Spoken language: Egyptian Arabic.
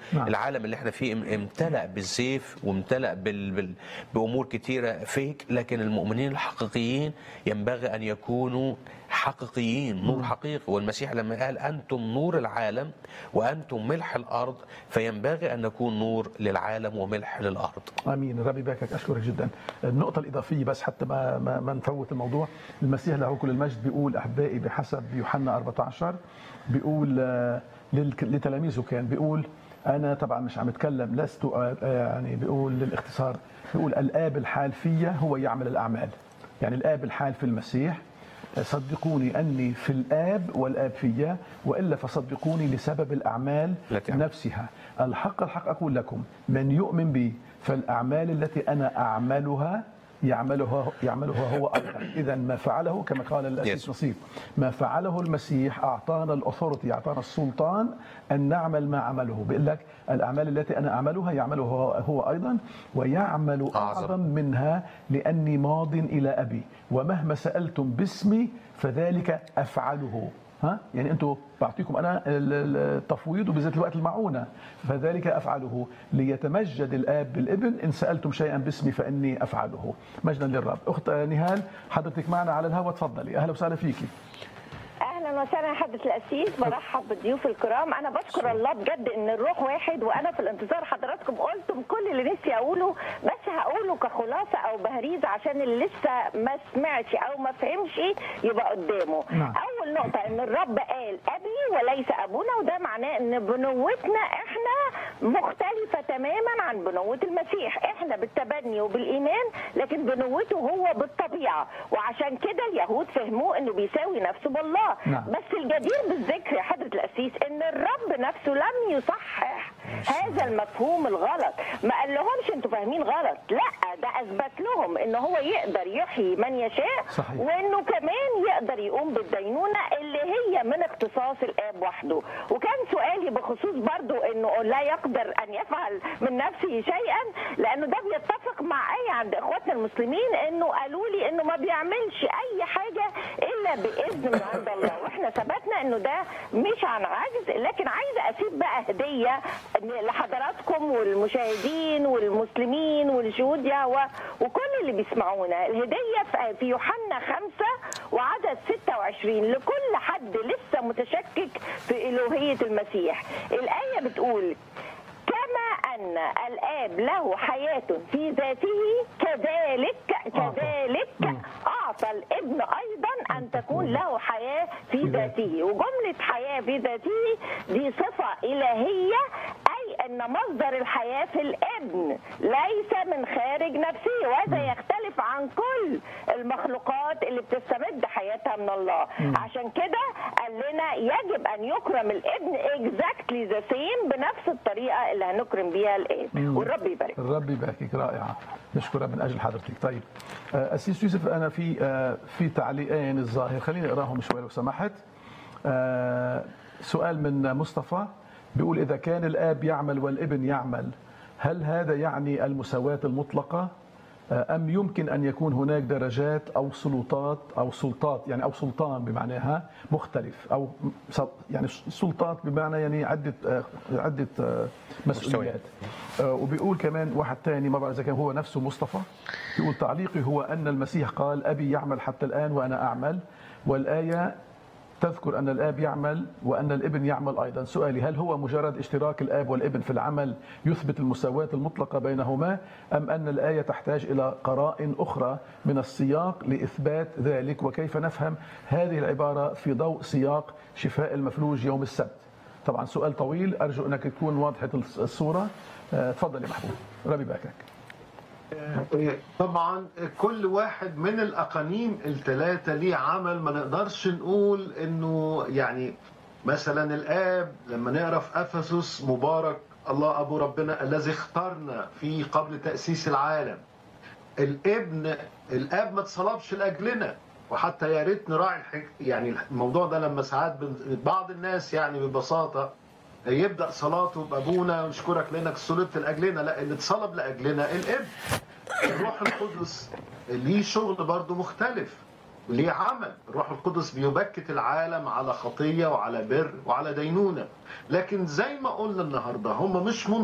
نعم. العالم اللي احنا فيه ام- امتلأ بالزيف وامتلأ بال... بال... بامور كتيره فيك لكن المؤمنين الحقيقيين ينبغي ان يكونوا حقيقيين نور حقيقي والمسيح لما قال انتم نور العالم وانتم ملح الارض فينبغي ان نكون نور للعالم وملح للارض امين ربي يباركك اشكرك جدا النقطه الاضافيه بس حتى ما ما, ما نفوت الموضوع المسيح له كل المجد بيقول احبائي بحسب يوحنا 14 بيقول آه، للك- لتلاميذه كان بيقول انا طبعا مش عم اتكلم لست آه، آه، يعني بيقول للاختصار بيقول الاب الحال فيا هو يعمل الاعمال يعني الاب الحال في المسيح صدقوني اني في الاب والاب فيا والا فصدقوني لسبب الاعمال التي أعمل. نفسها الحق الحق أقول لكم من يؤمن بي فالأعمال التي أنا أعملها يعملها يعملها هو أيضا إذا ما فعله كما قال الأسيس Yes. نصيب ما فعله المسيح أعطانا الأثورتي أعطانا السلطان أن نعمل ما عمله بيقول لك الأعمال التي أنا أعملها يعملها هو- هو أيضا ويعمل أعظم. أعظم منها لأني ماض إلى أبي ومهما سألتم باسمي فذلك أفعله ها يعني انتم بعطيكم انا ال- ال- التفويض وبذات الوقت المعونه فذلك افعله ليتمجد الاب بالابن ان سالتم شيئا باسمي فاني افعله مجدا للرب اخت نهال حضرتك معنا على الهواء تفضلي اهلا وسهلا فيكي اهلا وسهلا حضره الاسيس برحب بالضيوف الكرام انا بشكر الله بجد ان الروح واحد وانا في الانتظار حضراتكم قلتم كل اللي نفسي اقوله بس هقوله كخلاصه او بهريز عشان اللي لسه ما سمعش او ما فهمش يبقى قدامه نعم. اول نقطه ان الرب قال ابي وليس ابونا وده معناه ان بنوتنا احنا مختلفه تماما عن بنوه المسيح احنا بالتبني وبالايمان لكن بنوته هو بالطبيعه وعشان كده اليهود فهموه انه بيساوي نفسه بالله نعم. بس الجدير بالذكر يا حضره الاسيس ان الرب نفسه لم يصحح هذا المفهوم الغلط ما قال لهمش انتوا فاهمين غلط لا ده اثبت لهم ان هو يقدر يحيي من يشاء صحيح. وانه كمان يقدر يقوم بالدينونه اللي هي من اختصاص الاب وحده وكان سؤالي بخصوص برضو انه لا يقدر ان يفعل من نفسه شيئا لانه ده بيتفق مع اي عند اخواتنا المسلمين انه قالوا لي انه ما بيعملش اي حاجه الا باذن من عند الله واحنا ثبتنا انه ده مش عن عجز لكن عايزه اسيب بقى هديه لحضراتكم والمشاهدين والمسلمين والشهود يهوى وكل اللي بيسمعونا الهديه في- في يوحنا خمسة وعدد 26 لكل حد لسه متشكك في الوهيه المسيح الايه بتقول كما ان الاب له حياه في ذاته كذلك كذلك اعطى الابن ايضا ان تكون له حياه في ذاته وجمله حياه في ذاته دي صفه الهيه اي ان مصدر الحياه في الابن ليس من خارج نفسه وهذا يختلف عن كل المخلوقات اللي بتستمد حياتها من الله عشان كده قال لنا يجب ان يكرم الابن اكزاكتلي ذا سيم بنفس الطريقه اللي هنكرم بيها الاب والرب يبارك الرب يباركك رائعه نشكرها من اجل حضرتك طيب آه، اسيس يوسف انا في آه، في تعليقين الظاهر خليني اقراهم شوي لو سمحت آه، سؤال من مصطفى بيقول اذا كان الاب يعمل والابن يعمل هل هذا يعني المساواه المطلقه آه، ام يمكن ان يكون هناك درجات او سلطات او سلطات يعني او سلطان بمعناها مختلف او سل- يعني سلطات بمعنى يعني عده آه، عده آه، مسؤوليات آه، وبيقول كمان واحد تاني ما بعرف اذا كان هو نفسه مصطفى بيقول تعليقي هو ان المسيح قال ابي يعمل حتى الان وانا اعمل والايه تذكر ان الاب يعمل وان الابن يعمل ايضا سؤالي هل هو مجرد اشتراك الاب والابن في العمل يثبت المساواه المطلقه بينهما ام ان الايه تحتاج الى قرائن اخرى من السياق لاثبات ذلك وكيف نفهم هذه العباره في ضوء سياق شفاء المفلوج يوم السبت طبعا سؤال طويل ارجو انك تكون واضحه الصوره آه، تفضل يا محبوب ربي يباركك طبعا كل واحد من الاقانيم الثلاثه ليه عمل ما نقدرش نقول انه يعني مثلا الاب لما نقرا في افسس مبارك الله ابو ربنا الذي اختارنا فيه قبل تاسيس العالم الابن الاب ما اتصلبش لاجلنا وحتى يا ريت نراعي الحك... يعني الموضوع ده لما ساعات بن- بعض الناس يعني ببساطه يبدا صلاته بابونا ونشكرك لانك صلبت لاجلنا لا اللي اتصلب لاجلنا الابن الروح القدس ليه شغل برضه مختلف ليه عمل الروح القدس بيبكت العالم على خطيه وعلى بر وعلى دينونه لكن زي ما قلنا النهارده هم مش منفصلين